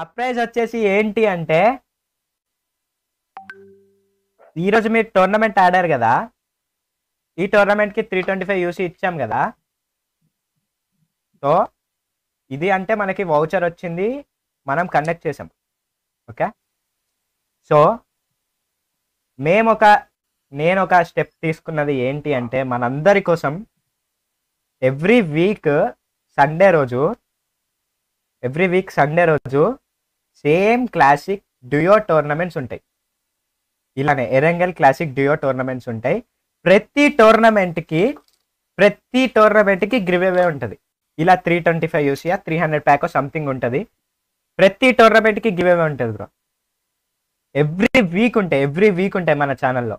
surprise వచ్చేసి ఏంటి అంటే ఈరోజు మీరు టోర్నమెంట్ ఆడారు కదా ఈ టోర్నమెంట్కి త్రీ ట్వంటీ ఫైవ్ యూసీ ఇచ్చాం కదా సో ఇది అంటే మనకి వౌచర్ వచ్చింది మనం కండక్ట్ చేసాం ఓకే సో మేము ఒక నేను ఒక స్టెప్ తీసుకున్నది ఏంటి అంటే మనందరి కోసం ఎవ్రీ వీక్ సండే రోజు ఎవ్రీ వీక్ సండే రోజు సేమ్ క్లాసిక్ డ్యూయో టోర్నమెంట్స్ ఉంటాయి ఇలానే ఎరంగల్ క్లాసిక్ డ్యూయో టోర్నమెంట్స్ ఉంటాయి ప్రతి టోర్నమెంట్కి ప్రతి టోర్నమెంట్కి గివ్ ఉంటుంది ఇలా త్రీ ట్వంటీ ఫైవ్ యూసీఆ త్రీ హండ్రెడ్ ప్యాక్ సంథింగ్ ఉంటుంది ప్రతి టోర్నమెంట్కి గివ్ అవే ఉంటుంది బ్రో ఎవ్రీ వీక్ ఉంటాయి ఎవ్రీ వీక్ ఉంటాయి మన ఛానల్లో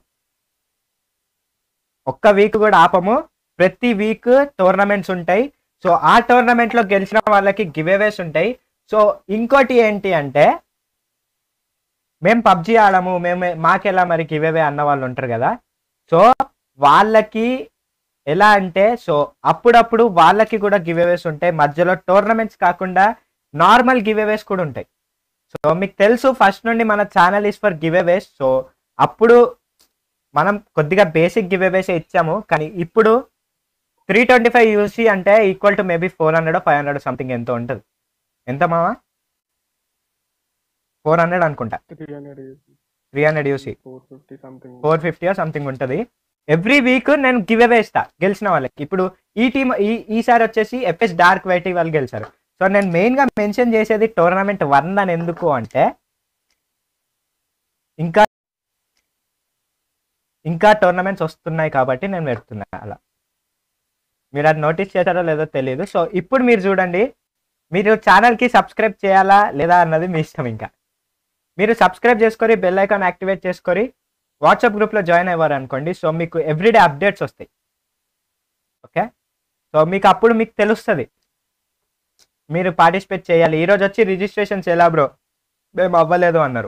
ఒక్క వీక్ కూడా ఆపము ప్రతి వీక్ టోర్నమెంట్స్ ఉంటాయి సో ఆ టోర్నమెంట్లో గెలిచిన వాళ్ళకి గివ్ అవేస్ ఉంటాయి సో ఇంకోటి ఏంటి అంటే మేము పబ్జి ఆడము మేము మాకెలా మరి గివ్ అవే అన్న వాళ్ళు ఉంటారు కదా సో వాళ్ళకి ఎలా అంటే సో అప్పుడప్పుడు వాళ్ళకి కూడా గివ్ అవేస్ ఉంటాయి మధ్యలో టోర్నమెంట్స్ కాకుండా నార్మల్ గివ్ అవేస్ కూడా ఉంటాయి సో మీకు తెలుసు ఫస్ట్ నుండి మన channel is for giveaways so అప్పుడు మనం కొద్దిగా బేసిక్ గివ్ అవేస్ ఇచ్చాము కానీ ఇప్పుడు త్రీ ట్వంటీ ఫైవ్ యూసీ అంటే equal to maybe four hundred five hundred something ఎంతో ఉంటుంది ఎంత మావా ఫోర్ హండ్రెడ్ అనుకుంటా three hundred three hundred UC four fifty something four fifty something ఉంటుంది ఎవ్రీ వీక్ నేను గివ్ అవే ఇస్తా గెలిచిన వాళ్ళకి ఇప్పుడు ఈ టీం ఈ ఈసారి వచ్చేసి ఎఫ్ఎస్ డార్క్ వైటీ వాళ్ళు గెలిచారు సో నేను మెయిన్ గా మెన్షన్ చేసేది టోర్నమెంట్ వన్ అని ఎందుకు అంటే ఇంకా ఇంకా టోర్నమెంట్స్ వస్తున్నాయి కాబట్టి నేను పెడుతున్నా అలా మీరు అది నోటీస్ చేశారో లేదో తెలియదు సో ఇప్పుడు మీరు చూడండి మీరు ఛానల్కి సబ్స్క్రైబ్ చేయాలా లేదా అన్నది మీ ఇష్టం ఇంకా మీరు సబ్స్క్రైబ్ చేసుకొని బెల్ ఐకాన్ యాక్టివేట్ చేసుకొని వాట్సాప్ గ్రూప్లో జాయిన్ అయ్యారు అనుకోండి సో మీకు ఎవ్రీడే అప్డేట్స్ వస్తాయి ఓకే సో మీకు అప్పుడు మీకు తెలుస్తుంది మీరు పార్టిసిపేట్ చేయాలి ఈరోజు వచ్చి రిజిస్ట్రేషన్స్ ఎలా బ్రో మేము అవ్వలేదు అన్నారు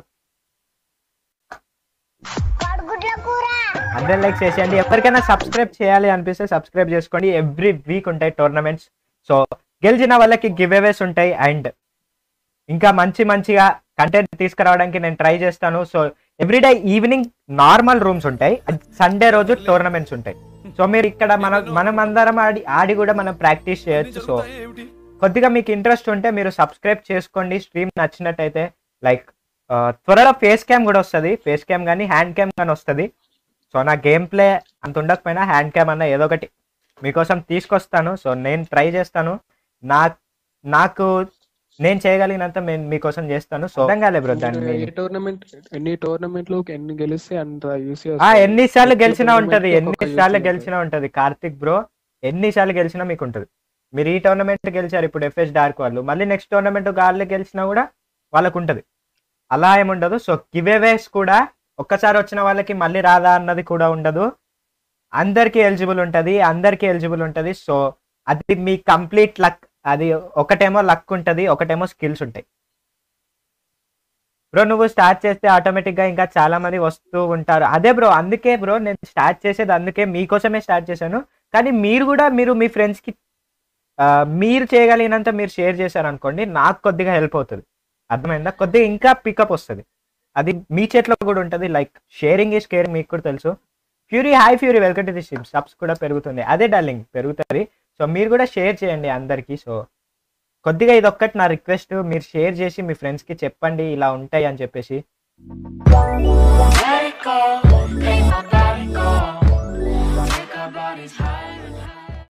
హండ్రెడ్ లైక్స్ చేసేయండి ఎవరికైనా సబ్స్క్రైబ్ చేయాలి అనిపిస్తే సబ్స్క్రైబ్ చేసుకోండి ఎవ్రీ వీక్ ఉంటాయి టోర్నమెంట్స్ సో గెలిచిన వాళ్ళకి గివ్ అవేస్ ఉంటాయి అండ్ ఇంకా మంచి మంచిగా కంటెంట్ తీసుకురావడానికి నేను ట్రై చేస్తాను so everyday evening normal rooms ఉంటాయి సండే రోజు టోర్నమెంట్స్ ఉంటాయి సో మీరు ఇక్కడ మన మనం అందరం ఆడి ఆడి కూడా మనం ప్రాక్టీస్ చేయొచ్చు సో కొద్దిగా మీకు ఇంట్రెస్ట్ ఉంటే మీరు సబ్స్క్రైబ్ చేసుకోండి స్ట్రీమ్ నచ్చినట్టయితే లైక్ త్వరలో ఫేస్ క్యామ్ కూడా వస్తుంది ఫేస్ క్యామ్ కానీ హ్యాండ్ క్యామ్ కానీ వస్తుంది సో నా గేమ్ ప్లే అంత ఉండకపోయినా హ్యాండ్ క్యామ్ అన్న ఏదో ఒకటి మీకోసం తీసుకొస్తాను సో నేను ట్రై చేస్తాను నా నాకు నేను చేయగలిగినంత నేను మీకోసం చేస్తాను సో అర్థం కాలే బ్రో దాన్ని ఏ టోర్నమెంట్ ఎన్ని టోర్నమెంట్ లో ఎన్ని గెలిస్తే అంత యూసీ ఆ ఎన్నిసార్లు గెలిచినా ఉంటది ఎన్నిసార్లు గెలిచినా ఉంటది కార్తిక్ బ్రో ఎన్నిసార్లు గెలిచినా మీకు ఉంటది మీరు ఈ టోర్నమెంట్ గెలిచారు ఇప్పుడు ఎఫ్ఎస్ డార్క్ వాళ్ళు మళ్ళీ నెక్స్ట్ టోర్నమెంట్ గాల్లో గెలిచినా కూడా వాళ్ళకు ఉంటది అలా ఏముండదు సో గివేవేస్ కూడా ఒక్కసారి వచ్చిన వాళ్ళకి మళ్ళీ రాదా అన్నది కూడా ఉండదు అందరికీ ఎలిజిబుల్ ఉంటుంది అందరికీ ఎలిజిబుల్ ఉంటుంది సో అది మీ కంప్లీట్ లక్ అది ఒకటేమో లక్ ఉంటుంది ఒకటేమో స్కిల్స్ ఉంటాయి బ్రో నువ్వు స్టార్ట్ చేస్తే ఆటోమేటిక్ గా ఇంకా చాలా మంది వస్తూ ఉంటారు అదే బ్రో అందుకే బ్రో నేను స్టార్ట్ చేసేది అందుకే మీకోసమే స్టార్ట్ చేశాను కానీ మీరు కూడా మీరు మీ ఫ్రెండ్స్ కి ఆ, మీరు చేయగలిగినంత మీరు షేర్ చేశారు అనుకోండి నాకు కొద్దిగా హెల్ప్ అవుతుంది అర్థమైందా కొద్దిగా ఇంకా పికప్ వస్తుంది అది మీ చేతిలో కూడా ఉంటుంది లైక్ షేరింగ్ ఈస్ కేరింగ్ మీకు కూడా తెలుసు Fury hi Fury welcome to the sim subs కూడా పెరుగుతుంది అదే డార్లింగ్ పెరుగుతుంది సో మీరు కూడా షేర్ చేయండి అందరికీ సో కొద్దిగా ఇది ఒక్కటి నా రిక్వెస్ట్ మీరు షేర్ చేసి మీ ఫ్రెండ్స్కి చెప్పండి ఇలా ఉంటాయి అని చెప్పేసి Let it go, let